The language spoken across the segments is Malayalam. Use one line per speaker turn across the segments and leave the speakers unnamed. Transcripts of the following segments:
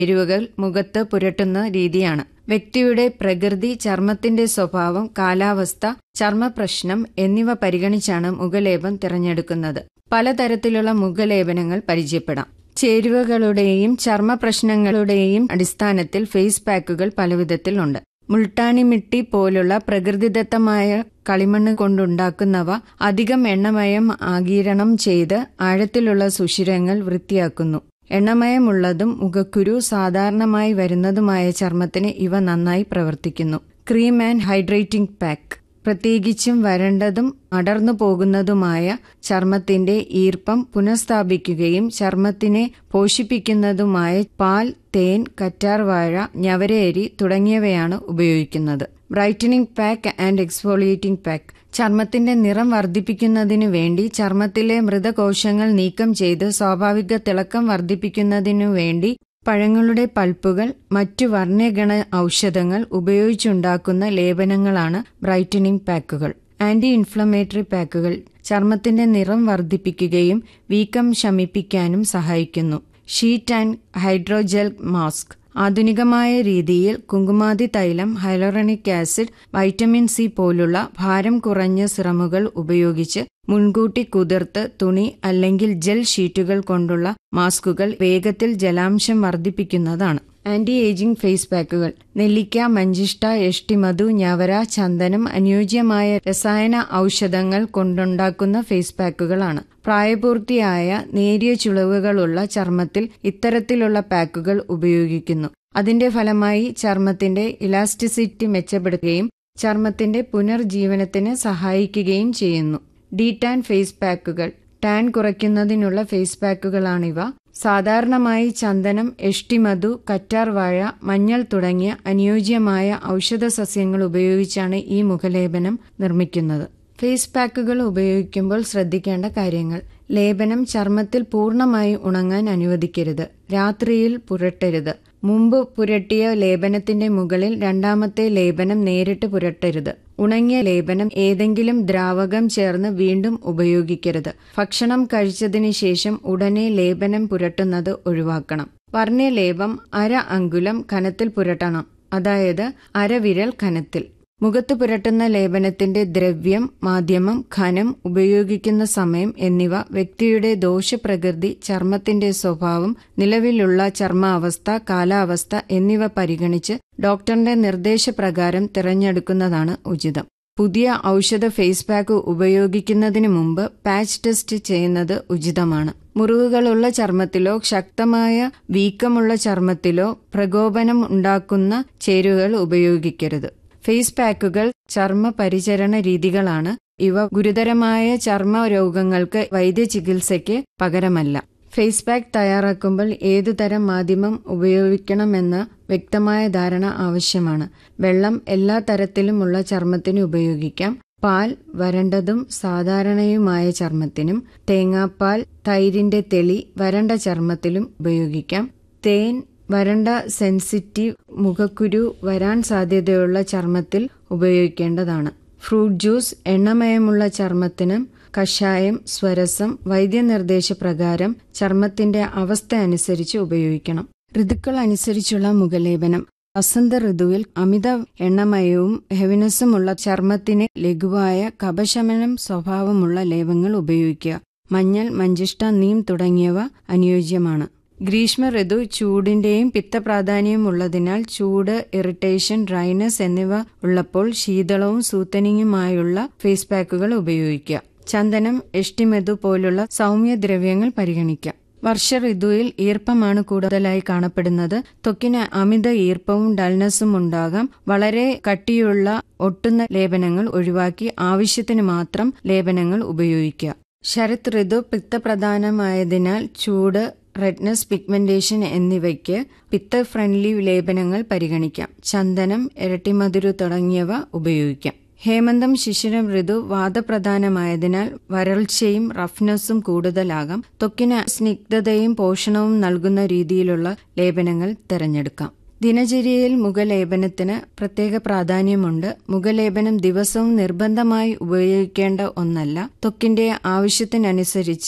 എരിവുകൾ മുഖത്ത് പുരട്ടുന്ന രീതിയാണ് വ്യക്തിയുടെ പ്രകൃതി ചർമ്മത്തിന്റെ സ്വഭാവം കാലാവസ്ഥ ചർമ്മപ്രശ്നം എന്നിവ പരിഗണിച്ചാണ് മുഖലേപം തിരഞ്ഞെടുക്കുന്നത് പലതരത്തിലുള്ള മുഖലേപനങ്ങൾ പരിചയപ്പെടാം ചേരുവകളുടെയും ചർമ്മ പ്രശ്നങ്ങളുടെയും അടിസ്ഥാനത്തിൽ ഫേസ് പാക്കുകൾ പലവിധത്തിലുണ്ട് മുൾട്ടാണി മിട്ടി പോലുള്ള പ്രകൃതിദത്തമായ കളിമണ്ണ് കൊണ്ടുണ്ടാക്കുന്നവ അധികം എണ്ണമയം ആഗീരണം ചെയ്ത് ആഴത്തിലുള്ള സുഷിരങ്ങൾ വൃത്തിയാക്കുന്നു എണ്ണമയമുള്ളതും മുഖക്കുരു സാധാരണമായി വരുന്നതുമായ ചർമ്മത്തിന് ഇവ നന്നായി പ്രവർത്തിക്കുന്നു ക്രീം ആൻഡ് ഹൈഡ്രേറ്റിംഗ് പാക്ക് പ്രത്യേകിച്ചും വരണ്ടതും അടർന്നു പോകുന്നതുമായ ചർമ്മത്തിന്റെ ഈർപ്പം പുനഃസ്ഥാപിക്കുകയും ചർമ്മത്തിനെ പോഷിപ്പിക്കുന്നതുമായ പാൽ തേൻ കറ്റാർവാഴ ഞവരയരി തുടങ്ങിയവയാണ് ഉപയോഗിക്കുന്നത് brightening pack and exfoliating pack ചർമ്മത്തിന്റെ നിറം വർദ്ധിപ്പിക്കുന്നതിനു വേണ്ടി ചർമ്മത്തിലെ മൃതകോശങ്ങൾ നീക്കം ചെയ്ത് സ്വാഭാവിക തിളക്കം വർദ്ധിപ്പിക്കുന്നതിനു വേണ്ടി പഴങ്ങളുടെ പൾപ്പുകൾ മറ്റു വർണ്ണ്യഗണ ഔഷധങ്ങൾ ഉപയോഗിച്ചുണ്ടാക്കുന്ന ലേപനങ്ങളാണ് ബ്രൈറ്റനിങ് പാക്കുകൾ ആന്റി ഇൻഫ്ലമേറ്ററി പാക്കുകൾ ചർമ്മത്തിന്റെ നിറം വർദ്ധിപ്പിക്കുകയും വീക്കം ശമിപ്പിക്കാനും സഹായിക്കുന്നു ഷീറ്റ് ആൻഡ് ഹൈഡ്രോജെൽ മാസ്ക് ആധുനികമായ രീതിയിൽ കുങ്കുമാതി തൈലം ഹൈലോറണിക് ആസിഡ് വൈറ്റമിൻ സി പോലുള്ള ഭാരം കുറഞ്ഞ സിറമുകൾ ഉപയോഗിച്ച് മുൻകൂട്ടി കുതിർത്ത് തുണി അല്ലെങ്കിൽ ജെൽ ഷീറ്റുകൾ കൊണ്ടുള്ള മാസ്കുകൾ വേഗത്തിൽ ജലാംശം വർദ്ധിപ്പിക്കുന്നതാണ് ആന്റി ഏജിംഗ് ഫേസ് പാക്കുകൾ നെല്ലിക്ക മഞ്ചിഷ്ട എഷ്ടിമധു ഞവര ചന്ദനം അനുയോജ്യമായ രസായന ഔഷധങ്ങൾ കൊണ്ടുണ്ടാക്കുന്ന ഫേസ് പാക്കുകളാണ് പ്രായപൂർത്തിയായ നേരിയ ചുളിവുകളുള്ള ചർമ്മത്തിൽ ഇത്തരത്തിലുള്ള പാക്കുകൾ ഉപയോഗിക്കുന്നു അതിന്റെ ഫലമായി ചർമ്മത്തിന്റെ ഇലാസ്റ്റിസിറ്റി മെച്ചപ്പെടുത്തുകയും ചർമ്മത്തിന്റെ പുനർജീവനത്തിന് സഹായിക്കുകയും ചെയ്യുന്നു ഡി ടാൻ ഫേസ് പാക്കുകൾ ടാൻ കുറയ്ക്കുന്നതിനുള്ള ഫേസ് പാക്കുകളാണിവ സാധാരണമായി ചന്ദനം എഷ്ടിമധു കറ്റാർവാഴ മഞ്ഞൾ തുടങ്ങിയ അനുയോജ്യമായ ഔഷധ സസ്യങ്ങൾ ഉപയോഗിച്ചാണ് ഈ മുഖലേപനം നിർമ്മിക്കുന്നത് ഫേസ് പാക്കുകൾ ഉപയോഗിക്കുമ്പോൾ ശ്രദ്ധിക്കേണ്ട കാര്യങ്ങൾ ലേപനം ചർമ്മത്തിൽ പൂർണ്ണമായി ഉണങ്ങാൻ അനുവദിക്കരുത് രാത്രിയിൽ പുരട്ടരുത് മുമ്പ് പുരട്ടിയ ലേപനത്തിന്റെ മുകളിൽ രണ്ടാമത്തെ ലേപനം നേരിട്ട് പുരട്ടരുത് ഉണങ്ങിയ ലേപനം ഏതെങ്കിലും ദ്രാവകം ചേർന്ന് വീണ്ടും ഉപയോഗിക്കരുത് ഭക്ഷണം കഴിച്ചതിന് ശേഷം ഉടനെ ലേപനം പുരട്ടുന്നത് ഒഴിവാക്കണം വർണ്ണ്യ ലേപം അര അങ്കുലം കനത്തിൽ പുരട്ടണം അതായത് അരവിരൽ കനത്തിൽ മുഖത്ത് പുരട്ടുന്ന ലേപനത്തിന്റെ ദ്രവ്യം മാധ്യമം ഖനം ഉപയോഗിക്കുന്ന സമയം എന്നിവ വ്യക്തിയുടെ ദോഷപ്രകൃതി ചർമ്മത്തിന്റെ സ്വഭാവം നിലവിലുള്ള ചർമ്മാവസ്ഥ കാലാവസ്ഥ എന്നിവ പരിഗണിച്ച് ഡോക്ടറിന്റെ നിർദ്ദേശപ്രകാരം തിരഞ്ഞെടുക്കുന്നതാണ് ഉചിതം പുതിയ ഔഷധ ഫേസ് പാക്ക് ഉപയോഗിക്കുന്നതിന് മുമ്പ് പാച്ച് ടെസ്റ്റ് ചെയ്യുന്നത് ഉചിതമാണ് മുറിവുകളുള്ള ചർമ്മത്തിലോ ശക്തമായ വീക്കമുള്ള ചർമ്മത്തിലോ പ്രകോപനം ഉണ്ടാക്കുന്ന ചേരുവകൾ ഉപയോഗിക്കരുത് ഫേസ് പാക്കുകൾ ചർമ്മ പരിചരണ രീതികളാണ് ഇവ ഗുരുതരമായ ചർമ്മ രോഗങ്ങൾക്ക് വൈദ്യചികിത്സയ്ക്ക് പകരമല്ല ഫേസ് പാക്ക് തയ്യാറാക്കുമ്പോൾ ഏതുതരം മാധ്യമം ഉപയോഗിക്കണമെന്ന വ്യക്തമായ ധാരണ ആവശ്യമാണ് വെള്ളം എല്ലാ തരത്തിലുമുള്ള ചർമ്മത്തിന് ഉപയോഗിക്കാം പാൽ വരണ്ടതും സാധാരണയുമായ ചർമ്മത്തിനും തേങ്ങാപ്പാൽ തൈരിന്റെ തെളി വരണ്ട ചർമ്മത്തിലും ഉപയോഗിക്കാം തേൻ വരണ്ട സെൻസിറ്റീവ് മുഖക്കുരു വരാൻ സാധ്യതയുള്ള ചർമ്മത്തിൽ ഉപയോഗിക്കേണ്ടതാണ് ഫ്രൂട്ട് ജ്യൂസ് എണ്ണമയമുള്ള ചർമ്മത്തിന് കഷായം സ്വരസം വൈദ്യനിർദ്ദേശപ്രകാരം ചർമ്മത്തിന്റെ അവസ്ഥ അനുസരിച്ച് ഉപയോഗിക്കണം ഋതുക്കൾ അനുസരിച്ചുള്ള മുഖലേപനം വസന്ത ഋതുവിൽ അമിത എണ്ണമയവും ഹെവിനസുമുള്ള ചർമ്മത്തിന് ലഘുവായ കപശമനം സ്വഭാവമുള്ള ലേപങ്ങൾ ഉപയോഗിക്കുക മഞ്ഞൾ മഞ്ചിഷ്ട നീം തുടങ്ങിയവ അനുയോജ്യമാണ് ഗ്രീഷ്മ ഋതു ചൂടിന്റെയും പിത്തപ്രാധാന്യവും ഉള്ളതിനാൽ ചൂട് ഇറിറ്റേഷൻ ഡ്രൈനസ് എന്നിവ ഉള്ളപ്പോൾ ശീതളവും സൂത്തനിങ്ങുമായുള്ള ഫേസ് പാക്കുകൾ ഉപയോഗിക്കുക ചന്ദനം എഷ്ടിമെതു പോലുള്ള സൗമ്യ ദ്രവ്യങ്ങൾ പരിഗണിക്കാം വർഷ ഋതുവിൽ ഈർപ്പമാണ് കൂടുതലായി കാണപ്പെടുന്നത് ത്വക്കിന് അമിത ഈർപ്പവും ഡൾനെസ്സും ഉണ്ടാകാം വളരെ കട്ടിയുള്ള ഒട്ടുന്ന ലേപനങ്ങൾ ഒഴിവാക്കി ആവശ്യത്തിന് മാത്രം ലേപനങ്ങൾ ഉപയോഗിക്കുക ശരത് ഋതു പിത്തപ്രധാനമായതിനാൽ ചൂട് റെഡ്നസ് പിഗ്മെന്റേഷൻ എന്നിവയ്ക്ക് പിത്ത ഫ്രണ്ട്ലി ലേപനങ്ങൾ പരിഗണിക്കാം ചന്ദനം ഇരട്ടിമധുരു തുടങ്ങിയവ ഉപയോഗിക്കാം ഹേമന്തം ശിശിരം ഋതു വാദപ്രധാനമായതിനാൽ വരൾച്ചയും റഫ്നെസ്സും കൂടുതലാകാം ത്വക്കിന് സ്നിഗ്ധതയും പോഷണവും നൽകുന്ന രീതിയിലുള്ള ലേപനങ്ങൾ തിരഞ്ഞെടുക്കാം ദിനചര്യയിൽ മുഖലേപനത്തിന് പ്രത്യേക പ്രാധാന്യമുണ്ട് മുഖലേപനം ദിവസവും നിർബന്ധമായി ഉപയോഗിക്കേണ്ട ഒന്നല്ല ത്വക്കിന്റെ ആവശ്യത്തിനനുസരിച്ച്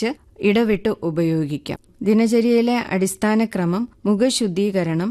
ഇടവിട്ട് ഉപയോഗിക്കാം ദിനചര്യയിലെ അടിസ്ഥാന ക്രമം മുഖശുദ്ധീകരണം